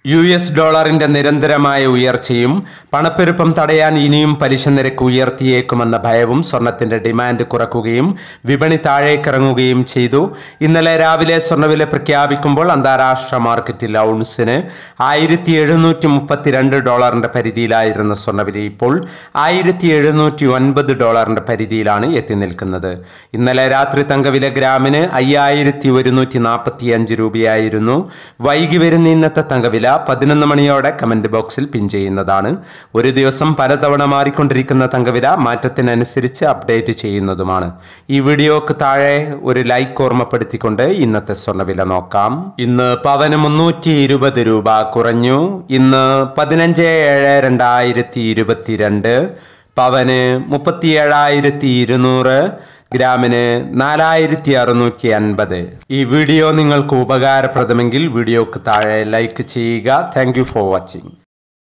U S ഡോളറിന്റെ നിരന്തരമായ ഉയർച്ചയും പണപ്പെരുപ്പം തടയാൻ ഇനിയും പലിശ നിരക്ക് ഉയർത്തിയേക്കുമെന്ന ഭയവും സ്വർണത്തിന്റെ ഡിമാൻഡ് കുറക്കുകയും വിപണി താഴേക്കിറങ്ങുകയും ചെയ്തു ഇന്നലെ രാവിലെ സ്വർണ്ണവില പ്രഖ്യാപിക്കുമ്പോൾ അന്താരാഷ്ട്ര മാർക്കറ്റിൽ ഔൺസിന് ആയിരത്തി എഴുന്നൂറ്റി മുപ്പത്തിരണ്ട് ഡോളറിന്റെ പരിധിയിലായിരുന്ന സ്വർണ്ണവില ഇപ്പോൾ ആയിരത്തി എഴുന്നൂറ്റി ഒൻപത് ഡോളറിന്റെ പരിധിയിലാണ് എത്തി നിൽക്കുന്നത് ഇന്നലെ രാത്രി തങ്കവില ഗ്രാമിന് അയ്യായിരത്തി ഒരുന്നൂറ്റി നാൽപ്പത്തി അഞ്ച് രൂപയായിരുന്നു വൈകി വരുന്ന ഇന്നത്തെ തങ്കവില പതിനൊന്ന് മണിയോടെ കമന്റ് ബോക്സിൽ പിൻ ചെയ്യുന്നതാണ് ഒരു ദിവസം പലതവണ മാറിക്കൊണ്ടിരിക്കുന്ന തങ്കവില മാറ്റത്തിനനുസരിച്ച് അപ്ഡേറ്റ് ചെയ്യുന്നതുമാണ് ഈ വീഡിയോക്ക് താഴെ ഒരു ലൈക്ക് ഓർമ്മപ്പെടുത്തിക്കൊണ്ട് ഇന്നത്തെ സ്വർണ്ണവില നോക്കാം ഇന്ന് പവന് മുന്നൂറ്റി ഇരുപത് രൂപ കുറഞ്ഞു ഇന്ന് പതിനഞ്ച് ഏഴ് രണ്ടായിരത്തി ഇരുപത്തിരണ്ട് പവന് മുപ്പത്തി ഏഴായിരത്തി ഇരുന്നൂറ് ഗ്രാമിന് നാലായിരത്തി അറുന്നൂറ്റി അൻപത് ഈ വീഡിയോ നിങ്ങൾക്ക് ഉപകാരപ്രദമെങ്കിൽ വീഡിയോക്ക് താഴെ ലൈക്ക് ചെയ്യുക താങ്ക് ഫോർ വാച്ചിങ്